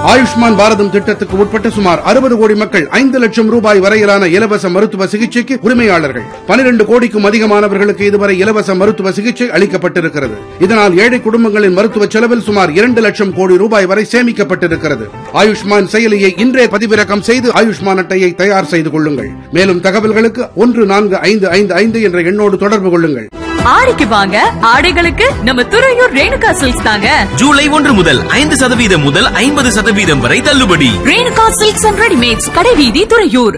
ஆயுஷ்மான் பாரதம் திட்டத்துக்கு உட்பட்ட சுமார் அறுபது கோடி மக்கள் ஐந்து லட்சம் ரூபாய் வரையிலான இலவச மருத்துவ சிகிச்சைக்கு உரிமையாளர்கள் பனிரெண்டு கோடிக்கும் அதிகமானவர்களுக்கு இதுவரை இலவச மருத்துவ சிகிச்சை அளிக்கப்பட்டிருக்கிறது இதனால் ஏழை குடும்பங்களின் மருத்துவ செலவில் சுமார் இரண்டு லட்சம் கோடி ரூபாய் வரை சேமிக்கப்பட்டிருக்கிறது ஆயுஷ்மான் செயலியை இன்றே பதிவிறக்கம் செய்து ஆயுஷ்மான் அட்டையை தயார் செய்து கொள்ளுங்கள் மேலும் தகவல்களுக்கு ஒன்று நான்கு ஐந்து ஐந்து ஐந்து என்ற எண்ணோடு தொடர்பு கொள்ளுங்கள் ஆடிக்கு வாங்க ஆடைகளுக்கு நம்ம துறையூர் ரேணுகா சில்க்ஸ் தாங்க ஜூலை ஒன்று முதல் ஐந்து சதவீதம் முதல் ஐம்பது சதவீதம் வரை தள்ளுபடி ரேணுகா சில்க்ஸ் அண்ட் ரெடிமேட்ஸ் கடைவீதி துறையூர்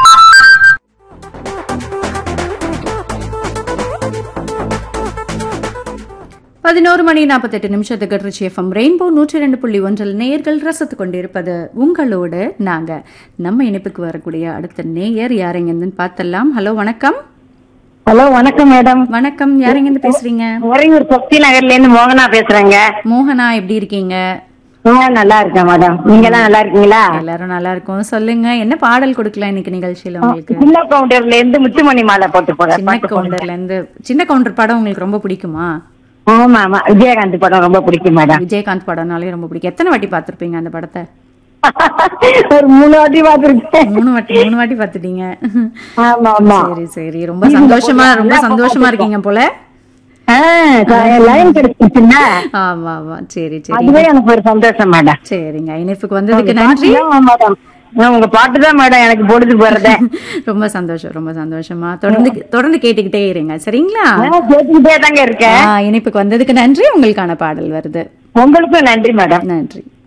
பதினோரு மணி நாற்பத்தெட்டு நிமிஷத்துக்கு ட்ரிச்சி எஃப்எம் ரெயின்போ நூற்றி ரெண்டு புள்ளி ஒன்றில் நேயர்கள் ரசித்துக் கொண்டிருப்பது உங்களோடு நாங்க நம்ம இணைப்புக்கு வரக்கூடிய அடுத்த நேயர் யாரெங்கன்னு பார்த்தலாம் ஹலோ வணக்கம் ஹலோ வணக்கம் மேடம் வணக்கம் யாரெங்கன்னு பேசுறீங்க உறையூர் சக்தி நகர்ல இருந்து மோகனா பேசுறேங்க மோகனா எப்படி இருக்கீங்க ஆ, நல்லா இருக்கேன் மேடம் நீங்க எல்லாம் நல்லா இருக்கீங்களா எல்லாரும் நல்லா இருக்கும் சொல்லுங்க என்ன பாடல் கொடுக்கலாம் இன்னைக்கு நிகழ்ச்சியில உங்களுக்கு சின்ன கவுண்டர்ல இருந்து முத்துமணி மாலை போட்டு போறேன் சின்ன கவுண்டர்ல இருந்து சின்ன கவுண்டர் படம் உங்களுக்கு ரொம்ப பிடிக்குமா ஆமா ஆமா விஜயகாந்த் படம் ரொம்ப பிடிக்கும் மேடம் விஜயகாந்த் படம்னாலே ரொம்ப பிடிக்கும் எத்தனை வாட்டி பார்த்திருப்பீங்க அந்த படத்தை ஒரு மூணு வாட்டி பாத்துருக்கேன் மூணு வாட்டி மூணு வாட்டி பார்த்துட்டீங்க ஆமா ஆமா சரி சரி ரொம்ப சந்தோஷமா ரொம்ப சந்தோஷமா இருக்கீங்க போல லைன் கிடைச்சிச்சுன்னா ஆமா ஆமா சரி சரி அதுவே எனக்கு ஒரு சந்தோஷம் மேடம் சரிங்க இணைப்புக்கு வந்ததுக்கு நன்றி மேடம் உங்க பாட்டு தான் மேடம் எனக்கு பொழுது போறதே ரொம்ப சந்தோஷம் ரொம்ப சந்தோஷமா தொடர்ந்து தொடர்ந்து கேட்டுக்கிட்டே இருங்க சரிங்களா நான் கேட்டுக்கிட்டே தாங்க இருக்கேன் ஆ, இணைப்புக்கு வந்ததுக்கு நன்றி உங்களுக்கான பாடல் வருது உங்களுக்கும் நன்றி மேடம் நன்றி